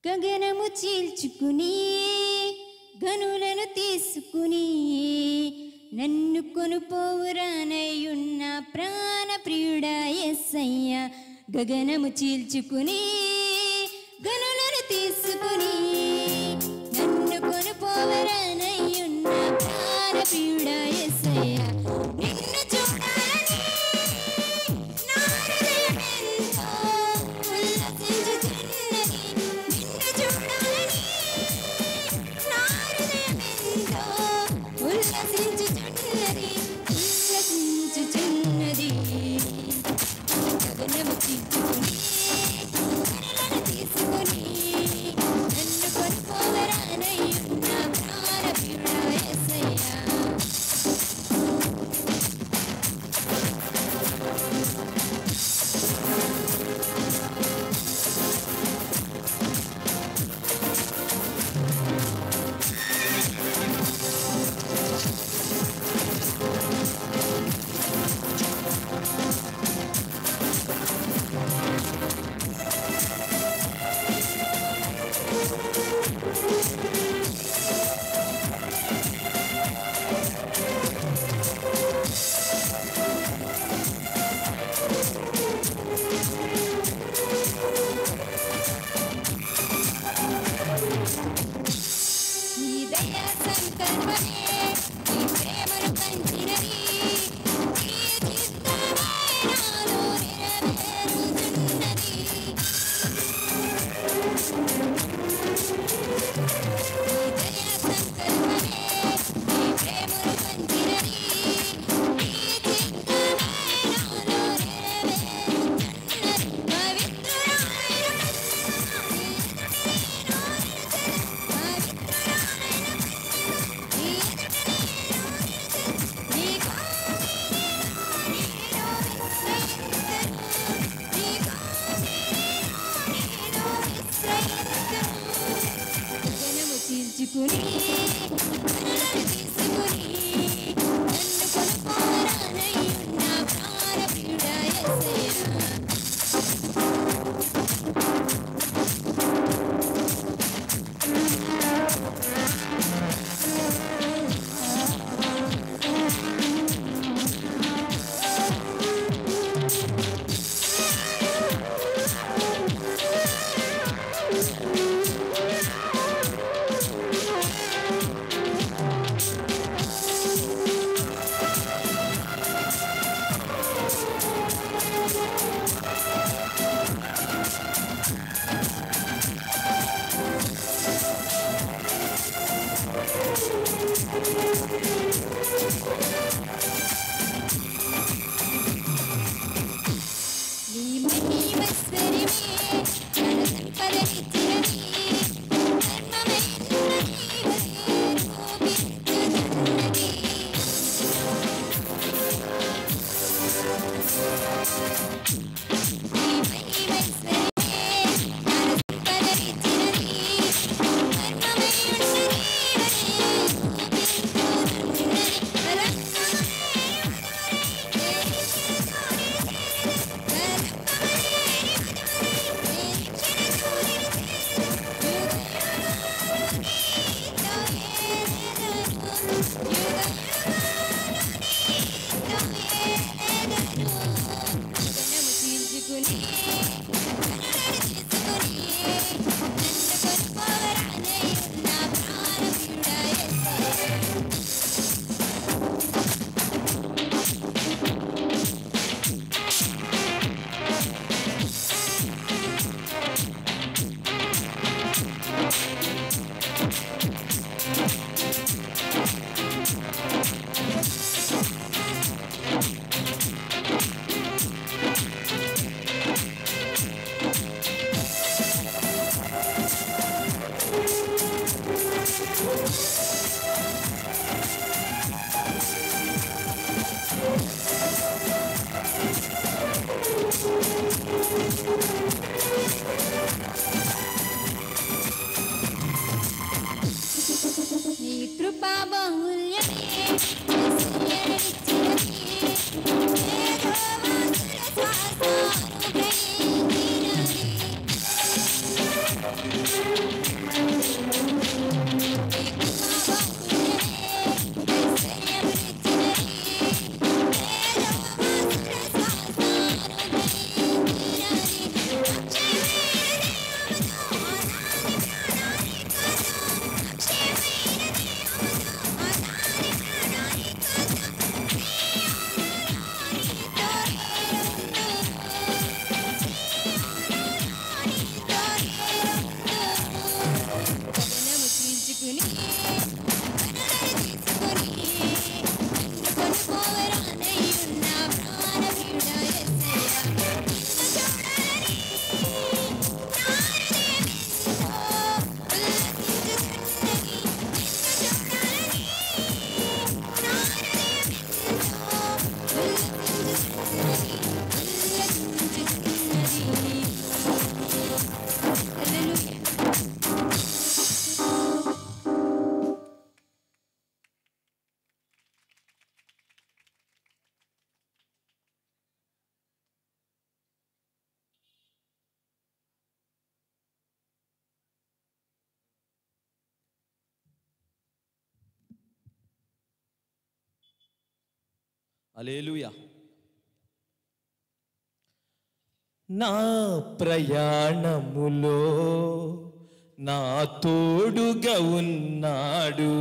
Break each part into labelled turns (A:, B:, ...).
A: గగనము చీల్చుకుని గనులను తీసుకుని నన్ను కొనుపోవురానయ్యున్న ప్రాణ ప్రియుడా ఎస్సయ్య గగనము చీల్చుకుని గనులను తీసుకుని నన్ను కొనుపోవరానయ్యున్న ప్రాణ ప్రియుడా ఎస్సయ్య నిన్ను చూడాలని నా హృదయమెంతో ఉల్లసించుచున్నది. నిన్ను చూడాలని నా హృదయమెంతో ఉల్లసించుచున్నది. ఉల్లసించుచున్నది. గగనము చీల్చుకుని, కనులను తీసుకుని, నన్ను కొనుక్కోవరానయ్యున్న ప్రాణప్రియుడా యేసయ్యా. నీ దయా సంకల్పమే నీ ప్రేమను పంచినది నీ చిత్తమే నాలో నెరవేరుతున్నది నీ దయా సంకల్పమే నీ ప్రేమను పంచినది నీ చిత్తమే నాలో నెరవేరుతున్నది పవిత్రురాలైన తీసుకుని కనులను తీసుకుని నన్ను కొనుక్కోరానయ్యున్న ప్రాణప్రియుడా యేసయ్యా
B: అలేలుయా నా ప్రయాణములో నా తోడుగా ఉన్నాడు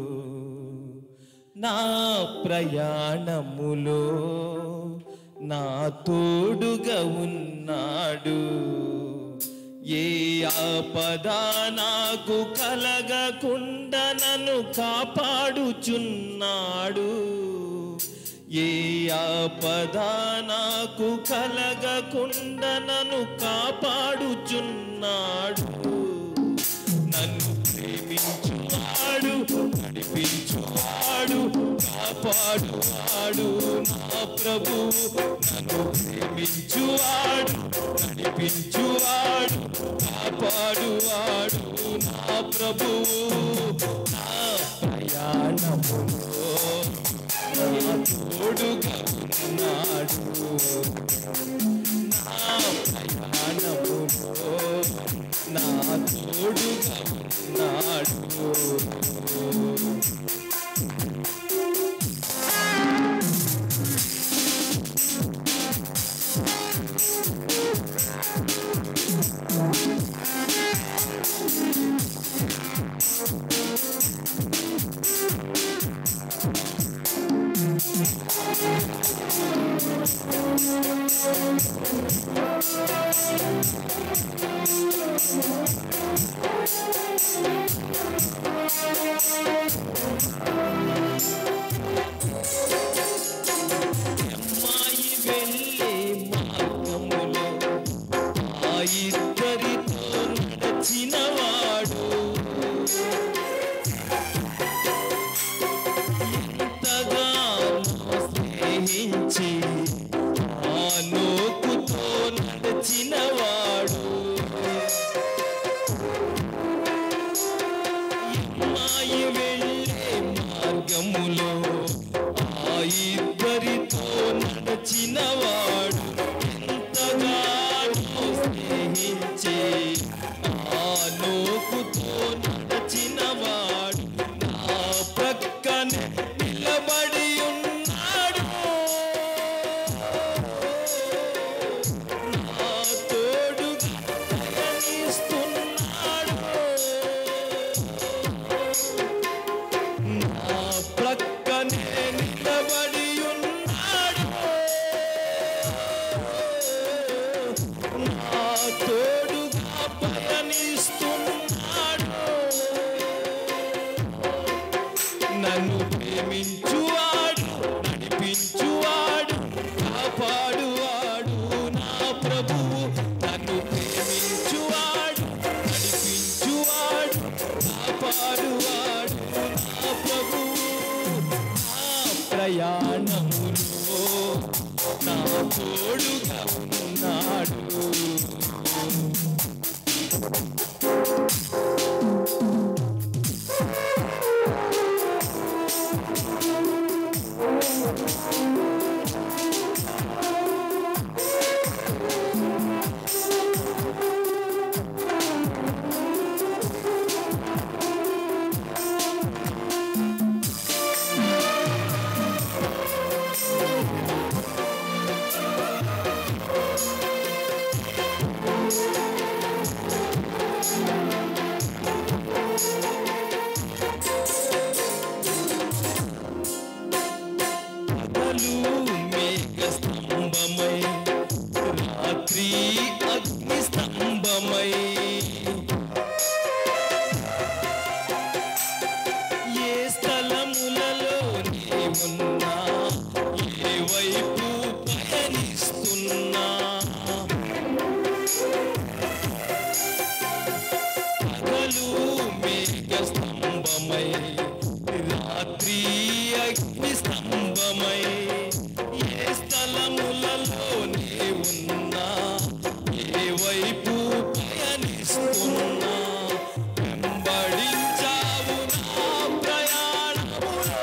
B: నా ప్రయాణములో నా తోడుగా ఉన్నాడు ఏ ఆపద నాకు కలగకుండా నన్ను కాపాడుచున్నాడు ఏ ఆపద నాకు కలగకుండా నన్ను కాపాడుచున్నాడు నన్ను ప్రేమించువాడు నడిపించువాడు కాపాడువాడు నా ప్రభు నన్ను ప్రేమించువాడు నడిపించువాడు కాపాడువాడు నా ప్రభు నా ప్రయాణములో నా తోడుగా ఉన్నాడు నా ప్రయాణములో నా తోడుగా ఉన్నాడు అమ్మాయి వెళ్ళే మార్గములో ఆ ఇద్దరితో నడచినవాడు ఎంతగానో స్నేహించి ఆ నోకుతో నడచినవాడు అమ్మాయి వెళ్ళే మార్గములో ఆ ఇద్దరితో నడచినవాడు ఎంతగానో స్నేహించే ఆ నోకుతో నడచినవాడు నా ప్రక్కనే నిలబడి ఉన్నాడు నా తోడుగా పయనిస్తున్నాడు నా ప్రక్కనే నిలబడి ఉన్నాడు నా తోడుగా పయనిస్తున్నాడు నన్ను ప్రేమించువాడు నడిపించువాడు కాపాడువాడు నా ప్రభువు నన్ను ప్రేమించువాడు నడిపించువాడు కాపాడువాడు నా ప్రభువు నా ప్రయాణములో నా తోడుగా ఉన్నాడు పగలు మేఘ స్తంభమై రాత్రి అగ్ని స్తంభమై ఏ స్థలములలో ఉన్నా ఏ వైపు పయనిస్తున్నా పగలు మేఘ స్తంభమై రాత్రి అగ్ని స్తంభమై ఏ స్థలములలోనే ఉన్నా ఏ వైపు పయనిస్తున్నా వెంబడించావు నా ప్రయాణములో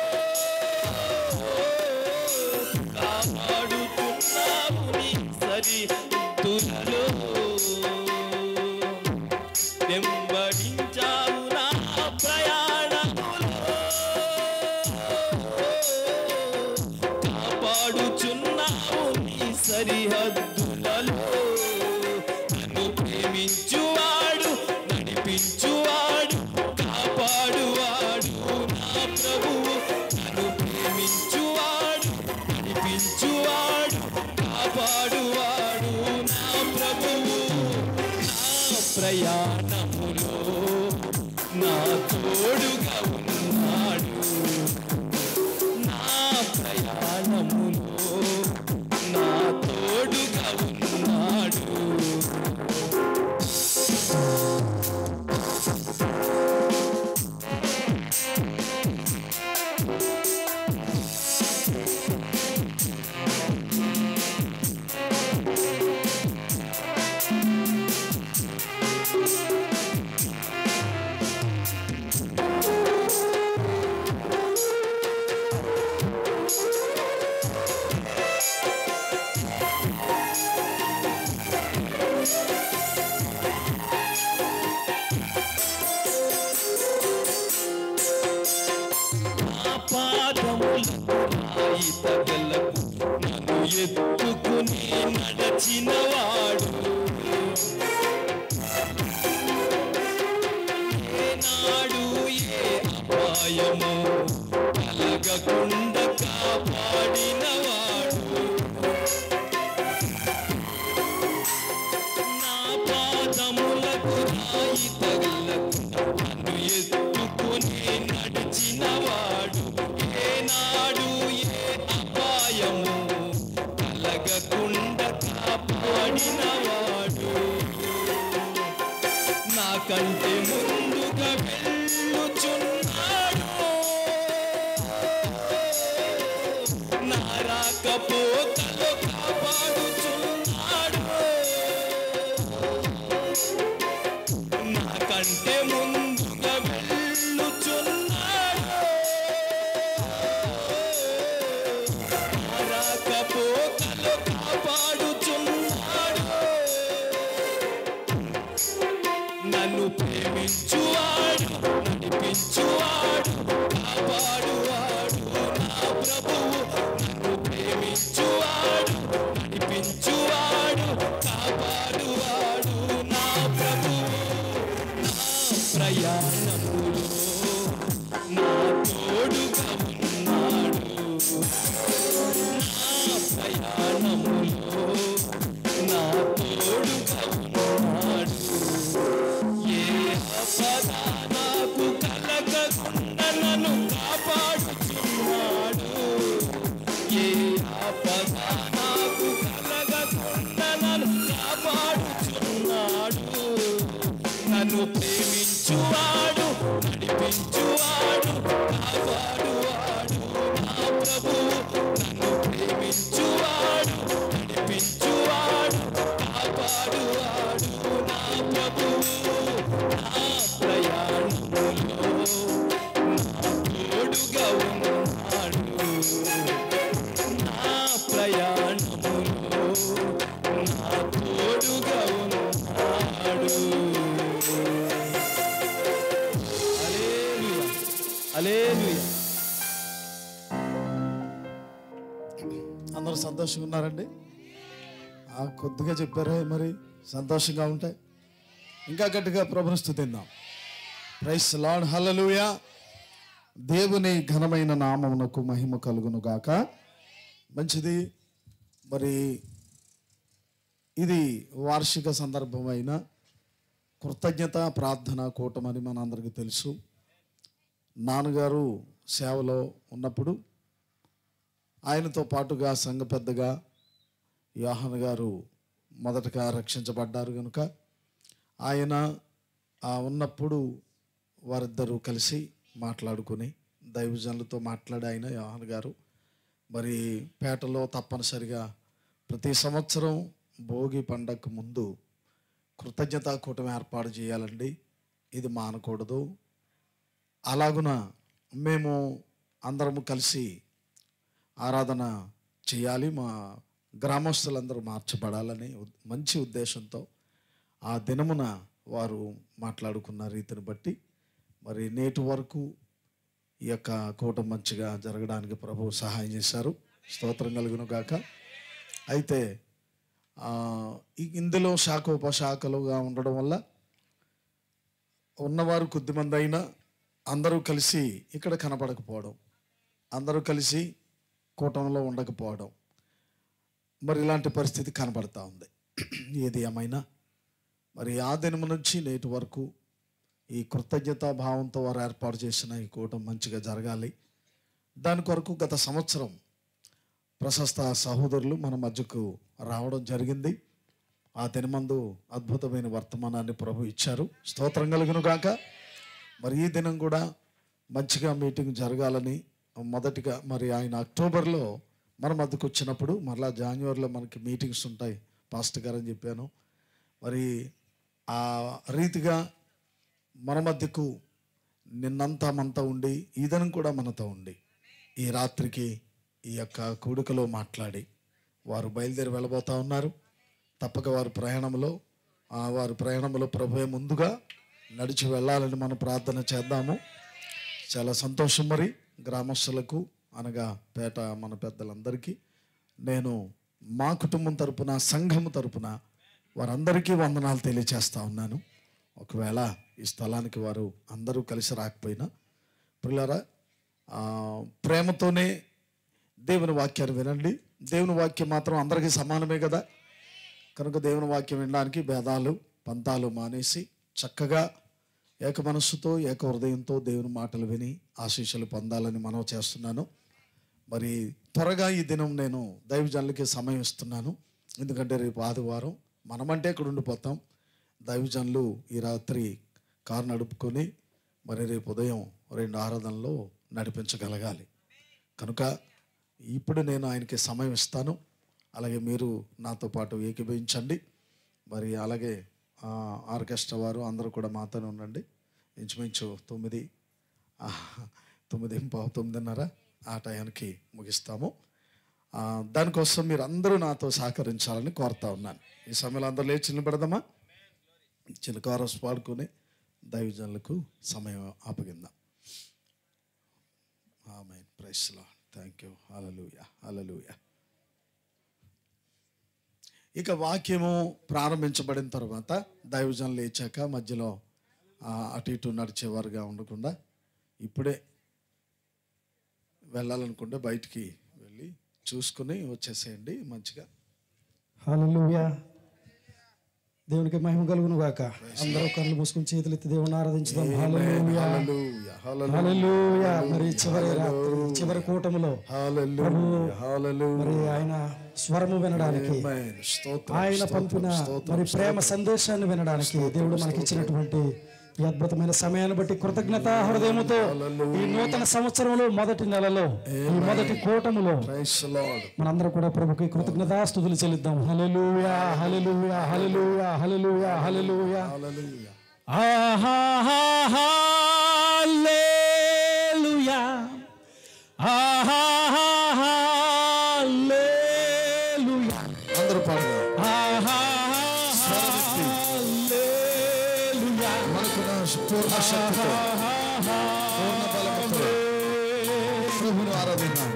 B: కాపాడుతున్నావు నీ సరి తులలో వెంబడించావు నా ప్రయాణములో ప్రేమించువాడు కాపాడువాడు నా ప్రభువు నన్ను ప్రేమించువాడు నడిపించువాడు కాపాడువాడు నా ప్రభువు నా ప్రయాణములో నా తోడుగా ఉన్నాడు నా ప్రయాణములో నా తోడుగా ఉన్నాడు నా పాదములకు రాయి తగలకు నన్ను ఎత్తుకుని నడచినవాడు ఏనాడు ఏ అపాయము కలగకుండా కాపాడినవాడు నా పాదములకు రాయి తగలకు నన్ను ఎత్తుకుని నడిచినవాడు ఏనాడు ఏ అపాయము కలగకుండా కాపాడినవాడు నాకంటే ముందుగా వెళ్ళుచున్నాడు నా రాకపోకలు కాపాడుచున్నాడు నాకంటే ముందుగా వెళ్ళుచున్నాడు నా రాకపోకలు కాపాడుచున్నాడు నన్ను ప్రేమించువాడు నడిపించువాడు కాపాడువాడు నా ప్రభువు నన్ను ప్రేమించువాడు నడిపించువాడు కాపాడువాడు నా ప్రభువు నా ప్రయాణములో నా తోడుగా ఉన్నాడు నా ప్రయాణములో నా తోడుగా ఉన్నాడు ఏ ఆపద నాకు కలగకుండా నన్ను కాపాడుచున్నాడు ఏ ఆపద నాకు కలగకుండా నన్ను కాపాడుచున్నాడు నన్ను ప్రేమించువాడు నడిపించువాడు కాపాడువాడు నా ప్రభువు నన్ను ప్రేమించువాడు నడిపించువాడు కాపాడువాడు నా ప్రభువు నా ప్రయాణములో నా తోడుగా ఉన్నాడు నా ప్రయాణములో నా తోడుగా ఉన్నాడు హల్లెలూయా హల్లెలూయా
C: అందరూ సంతోషంగా ఉన్నారండి ఆ, కొద్దిగా చెప్పారే మరి సంతోషంగా ఉంటాయి ఇంకా గట్టిగా ప్రభుని స్థుతిద్దాం ప్రైస్ లార్డ్ హల్లెలూయా దేవుని ఘనమైన నామమునకు మహిమ కలుగును గాక మంచిది మరి ఇది వార్షిక సందర్భమైన కృతజ్ఞత ప్రార్థన కూటమని మనందరికీ తెలుసు నాన్నగారు సేవలో ఉన్నప్పుడు ఆయనతో పాటుగా సంఘ పెద్దగా యోహన్ గారు మొదటగా రక్షించబడ్డారు కనుక ఆయన ఆ ఉన్నప్పుడు వారిద్దరూ కలిసి మాట్లాడుకుని దైవజనులతో మాట్లాడి ఆయన యోహన్ గారు మరి పేటలో తప్పనిసరిగా ప్రతి సంవత్సరం భోగి పండగకు ముందు కృతజ్ఞతా కూటమి ఏర్పాటు చేయాలండి ఇది మానకూడదు అలాగున మేము అందరము కలిసి ఆరాధన చేయాలి మా గ్రామస్తులందరూ మార్చబడాలని ఉద్- మంచి ఉద్దేశంతో ఆ దినమున వారు మాట్లాడుకున్న రీతిని బట్టి మరి నేటి వరకు ఈ యొక్క కూటం మంచిగా జరగడానికి ప్రభు సహాయం చేశారు స్తోత్రం కలుగును గాక అయితే ఆ, ఈ- ఇందులో శాఖోపశాఖలుగా ఉండడం వల్ల ఉన్నవారు కొద్దిమంది అయినా అందరూ కలిసి ఇక్కడ కనపడకపోవడం అందరూ కలిసి కూటంలో ఉండకపోవడం మరి ఇలాంటి పరిస్థితి కనబడతా ఉంది ఏది ఏమైనా మరి ఆ దినం నుంచి నేటి వరకు ఈ కృతజ్ఞతా భావంతో వారు ఏర్పాటు చేసిన ఈ కూటం మంచిగా జరగాలి దాని కొరకు గత సంవత్సరం ప్రశస్త సహోదరులు మన మధ్యకు రావడం జరిగింది ఆ దినమందు అద్భుతమైన వర్తమానాన్ని ప్రభు ఇచ్చారు స్తోత్రం కలుగును గాక మరి ఈ దినం కూడా మంచిగా మీటింగ్ జరగాలని మొదటిగా మరి ఆయన అక్టోబర్లో మన మధ్యకు వచ్చినప్పుడు మరలా జాన్యువరిలో మనకి మీటింగ్స్ ఉంటాయి పాస్టర్ గారు అని చెప్పాను మరి ఆ రీతిగా మన మధ్యకు నిన్నంతా మనతో ఉండి ఈ దినం కూడా మనతో ఉండి ఈ రాత్రికి ఈ యొక్క కూడికలో మాట్లాడి వారు బయలుదేరి వెళ్ళబోతా ఉన్నారు తప్పక వారి ప్రయాణంలో ఆ వారి ప్రయాణంలో ప్రభువే ముందుగా నడిచి వెళ్ళాలని మనం ప్రార్థన చేద్దాము చాలా సంతోషం మరి గ్రామస్తులకు అనగా పేట మన పెద్దలందరికీ నేను మా కుటుంబం తరపున సంఘం తరపున వారందరికీ వందనాలు తెలియచేస్తా ఉన్నాను ఒకవేళ ఈ స్థలానికి వారు అందరూ కలిసి రాకపోయినా పిల్లరా ఆ, ప్రేమతోనే దేవుని వాక్యాన్ని వినండి దేవుని వాక్యం మాత్రం అందరికీ సమానమే కదా కనుక దేవుని వాక్యం వినడానికి భేదాలు పంతాలు మానేసి చక్కగా ఏక మనస్సుతో ఏక హృదయంతో దేవుని మాటలు విని ఆశీస్సులు పొందాలని మనవి చేస్తున్నాను మరి త్వరగా ఈ దినం నేను దైవజనులకి సమయం ఇస్తున్నాను ఎందుకంటే రేపు ఆదివారం మనమంటే ఇక్కడ ఉండిపోతాం దైవజనులు ఈ రాత్రి కారు నడుపుకొని మరి రేపు ఉదయం రెండు ఆరాధనలో నడిపించగలగాలి కనుక ఇప్పుడు నేను ఆయనకి సమయం ఇస్తాను అలాగే మీరు నాతో పాటు ఏకీభవించండి మరి అలాగే ఆ, ఆర్కెస్ట్రా వారు అందరూ కూడా మాతోనే ఉండండి ఇంచుమించు తొమ్మిది ఆ, తొమ్మిది పావు తొమ్మిదిన్నర ఆ టయానికి ముగిస్తాము ఆ, దానికోసం మీరు అందరూ నాతో సహకరించాలని కోరుతా ఉన్నాను ఈ సమయంలో అందరూ లేచి నిలబడదామా చిన్న కారస్ పాడుకొని దైవజనులకు సమయం అప్పగిందాం ఆమె ప్రైస్లా థ్యాంక్ యూ హలలుయ హలలుయ ఇక వాక్యము ప్రారంభించబడిన తర్వాత దైవజనులు లేచాక మధ్యలో ఆ, అటు ఇటు నడిచేవారుగా ఉండకుండా ఇప్పుడే వెళ్ళాలనుకుంటే బయటికి వెళ్ళి చూసుకుని వచ్చేసేయండి మంచిగా
D: హల్లెలూయా దేవునికి మహిమ కలుగును గాక అందరూ కళ్ళు మూసుకుని చేతులు ఎత్తి దేవుని ఆరాధించుదాం హల్లెలూయా
C: హల్లెలూయా హల్లెలూయా
D: హల్లెలూయా మరి చివరి రాత్రి చివరి కూటములో
C: హల్లెలూయా హల్లెలూయా
D: మరి ఆయన స్వరము వినడానికి
C: ఆమేన్. స్తోత్రం
D: ఆయన పంపిన మరి ప్రేమ సందేశాన్ని వినడానికి దేవుడు మనకి ఇచ్చినటువంటి ఈ అద్భుతమైన సమయాన్ని బట్టి కృతజ్ఞత హృదయముతో ఈ నూతన సంవత్సరంలో మొదటి నెలలో ఈ మొదటి కూటములో
C: ప్రైస్ లార్డ్
D: మనందరం కూడా ప్రభుకి కృతజ్ఞతాస్తుతులు చెల్లిద్దాం హల్లెలూయా హల్లెలూయా హల్లెలూయా హల్లెలూయా హల్లెలూయా
C: హల్లెలూయా
B: హల్లెలూయా హల్లెలూయా
C: అందరూ పాడదాం
B: హల్లెలూయా
C: మనకున్న పూర్ణ శక్తితో పూర్ణ బలముతో ప్రభువును ఆరాధిద్దాం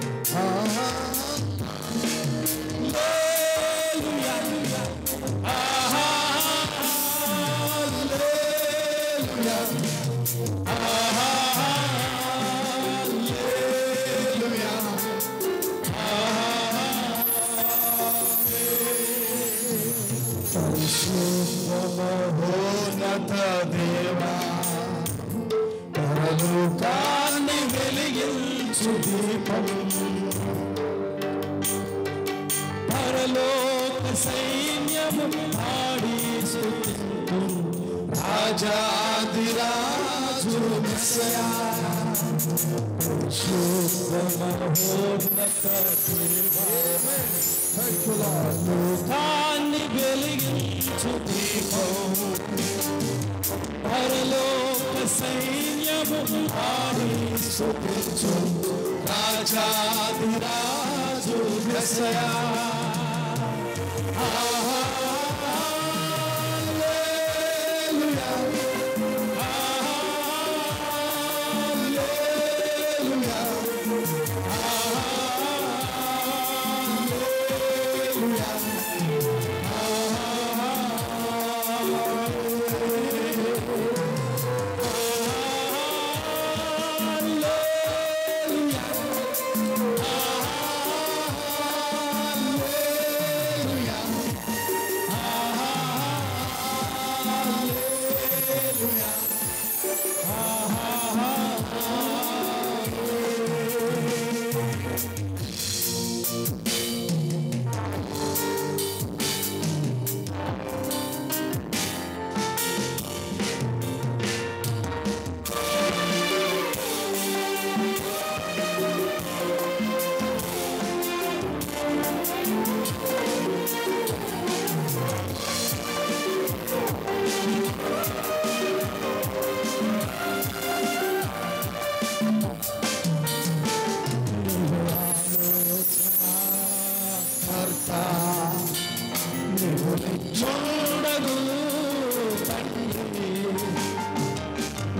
C: మహోన్నత దేవా పరలోకాన్ని వెలిగించు దీపం పరలోక సైన్యము ఆడి స్తుతింతు రాజాదిరాజు మెస్సయా శుద్ధ మహోన్నత లోకాన్ని వెలిగించు దీపం పరలోక సైన్యము ఆడి స్తుతించు రాజాదిరాజు మెస్సయా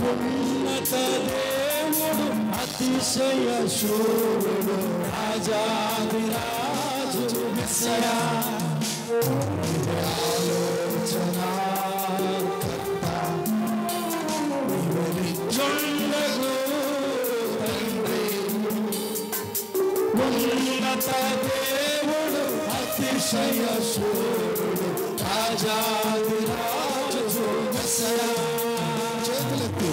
B: ఉన్నత దేవుడు అతిశయ శూరుడు రాజాదిరాజు మెస్సయా జొండగు తండ్రి ఉన్నత దేవుడు అతిశయ శూరుడు రాజాదిరాజు మెస్సయా
C: చేతులెత్తి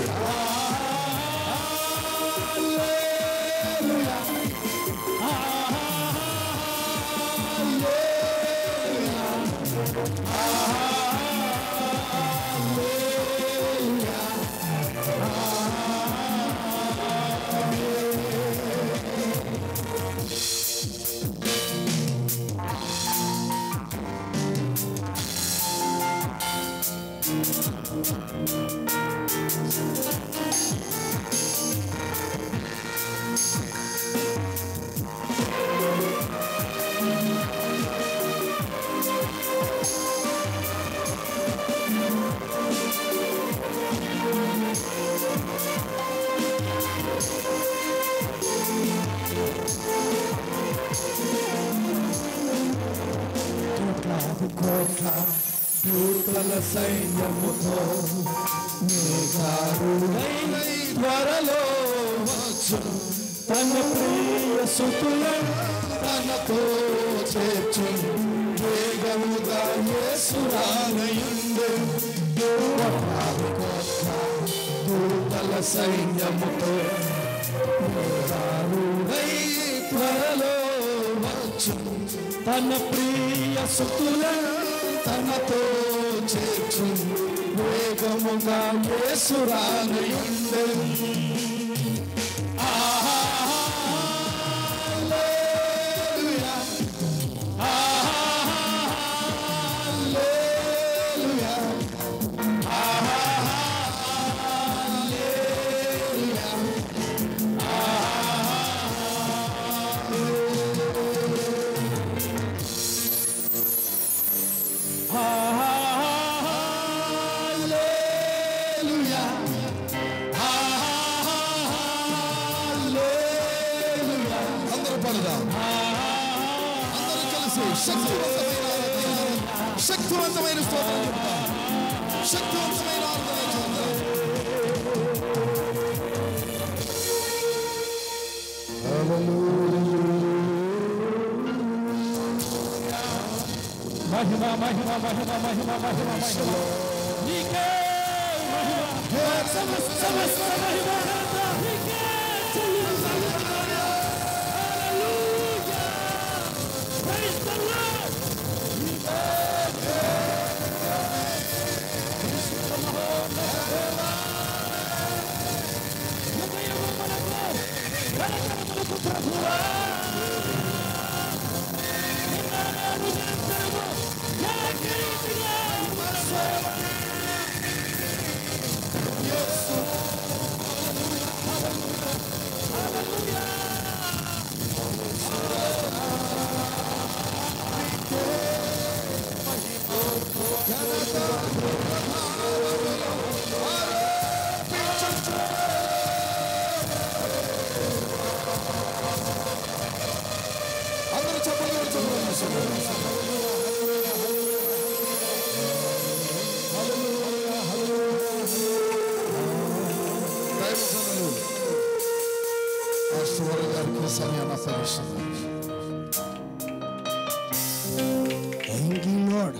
B: కోట్లాది కోట్ల దూతల సైన్యముతో మేఘారుడైన త్వరలో వచ్చు తన ప్రియ సుతులను తనతో చేర్చు వేగముగా యేసురానయుండు కోట్లాది కోట్ల దూతల సైన్యముతో మేఘారుడై త్వరలో వచ్చు తన ప్రియ సుతులను తనతో చేర్చు వేగముగా యేసురానయుండు హల్లెలూయా హల్లెలూయా హల్లెలూయా హల్లెలూయా
C: అందరూ పడదాం అందరూ కలిసి శక్తివంతమైన ఆరాధన, శక్తివంతమైన స్తోత్రం చెప్తాం శక్తివంతమైన ఆరాధన చేద్దాం
B: మహిమ మహిమ మహిమ మహిమ మహిమ మహిమ నీకే మహిమ సమస్త సమస్త మహిమ ఘనత నీకే చెల్లించాలి. హల్లెలూయా. Praise the Lord. హృదయము మనకు కలకలములకు ప్రభువా
C: అందరూ చెప్పండి చెప్పండి దైవజనులు పాస్టర్ గారికి సమయాన్ని అప్పగిస్తున్నారు
E: Thank you, Lord.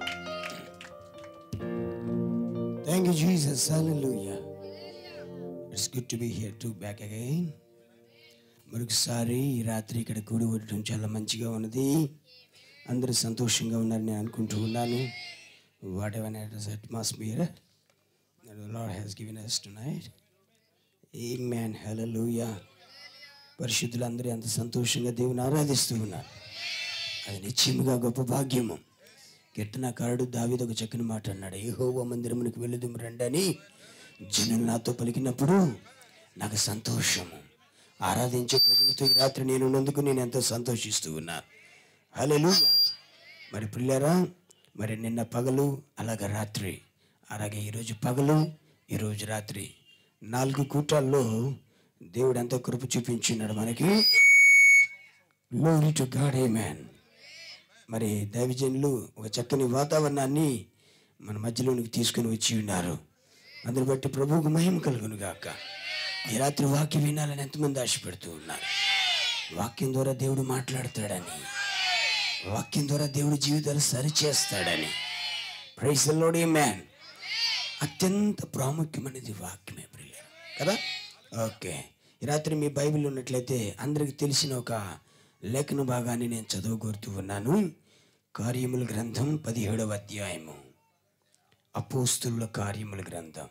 E: Thank you, Jesus. Hallelujah. It's good to be here too, back again. మరొకసారి ఈ రాత్రి ఇక్కడ కూడి ఉండటం చాలా మంచిగా ఉన్నది అందరూ సంతోషంగా ఉన్నారని నేను అనుకుంటూ ఉన్నాను whatever it atmosphere Lord has given us tonight amen hallelujah పరిశుద్ధులందరూ ఎంత సంతోషంగా దేవుని ఆరాధిస్తూ ఉన్నారు అది నిశ్చయముగా గొప్ప భాగ్యము కీర్తనకారుడు దావీదు ఒక చక్కని మాట అన్నాడు ఏహోవ మందిరమునికి వెళ్ళుదుము రండి అని జనులు నాతో పలికినప్పుడు నాకు సంతోషము ఆరాధించే ప్రజలతో ఈ రాత్రి నేను ఉన్నందుకు నేను ఎంతో సంతోషిస్తూ ఉన్నాను హల్లెలూయా మరి పిల్లరా మరి నిన్న పగలు అలాగ రాత్రి అలాగే ఈరోజు పగలు ఈరోజు రాత్రి నాలుగు కూటాల్లో దేవుడు ఎంత కృప చూపించున్నాడు మనకి glory to God amen మరి దైవజనులు ఒక చక్కని వాతావరణాన్ని మన మధ్యలోనికి తీసుకుని వచ్చి ఉన్నారు అందుని బట్టి ప్రభువుకు మహిమ కలుగును గాక ఈ రాత్రి వాక్యం వినాలని ఎంతమంది ఆశపెడుతూ ఉన్నారు వాక్యం ద్వారా దేవుడు మాట్లాడతాడని వాక్యం ద్వారా దేవుడి జీవితాలు సరిచేస్తాడని ప్రైజ్ లోడ్ ఏ మ్యాన్ అత్యంత ప్రాముఖ్యమైనది వాక్యమే ప్రియ కదా ఓకే ఈ రాత్రి మీ బైబిల్ ఉన్నట్లయితే అందరికి తెలిసిన ఒక లేఖన భాగాన్ని నేను చదవగోరుతూ ఉన్నాను కార్యముల గ్రంథం పదిహేడవ అధ్యాయము అపోస్తుల కార్యముల గ్రంథం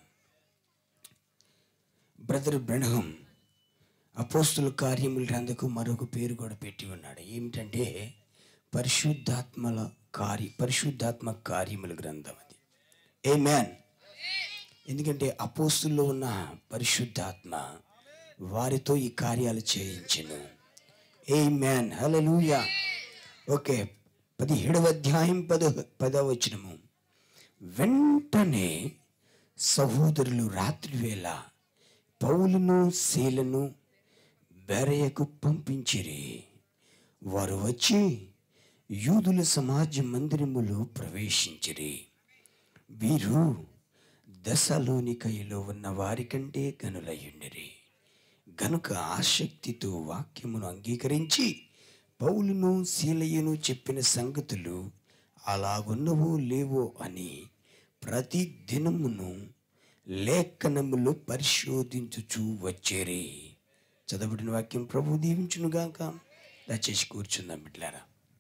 E: బ్రదర్ బ్రహ్మం అపోస్తుల కార్యముల గ్రంథకు మరొక పేరు కూడా పెట్టి ఉన్నాడు ఏమిటంటే పరిశుద్ధాత్మల కార్య పరిశుద్ధాత్మ కార్యముల గ్రంథం అది ఏ మ్యాన్ ఎందుకంటే అపోస్తుల్లో ఉన్న పరిశుద్ధాత్మ వారితో ఈ కార్యాలు చేయించను ఏ మ్యాన్ హలలుయా ఓకే పదిహేడవ అధ్యాయం పద పదవ వచనము వెంటనే సహోదరులు రాత్రివేళ పౌలును శీలను బెరయకు పంపించిరి వారు వచ్చి యూదుల సమాజ మందిరములో ప్రవేశించిరి వీరు దశలోనికయలో ఉన్న వారికంటే గనులయ్యుండిరి గనుక ఆసక్తితో వాక్యమును అంగీకరించి పౌలును శీలయ్యను చెప్పిన సంగతులు అలాగున్నవో లేవో అని ప్రతి దినమును లేఖనములు పరిశోధించుచూ వచ్చేరి చదవబడిన వాక్యం ప్రభు దీవించునుగాక దయచేసి కూర్చుందాం బిడ్లారా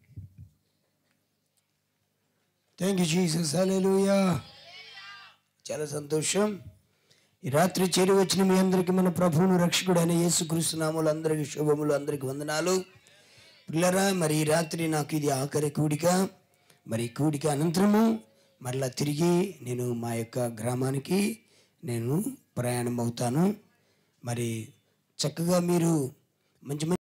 E: థ్యాంక్ యూ జీసస్ హల్లెలూయా చాలా సంతోషం ఈ రాత్రి చేరి వచ్చిన మీ అందరికీ మన ప్రభువును రక్షకుడు అయిన యేసుక్రీస్తు నామములు అందరికీ శుభములు అందరికీ వందనాలు పిల్లరా మరి ఈ రాత్రి నాకు ఇది ఆఖరి కూడిక మరి ఈ కూడిక అనంతరము మరలా తిరిగి నేను మా యొక్క గ్రామానికి నేను ప్రయాణం అవుతాను మరి చక్కగా మీరు మంచి మంచి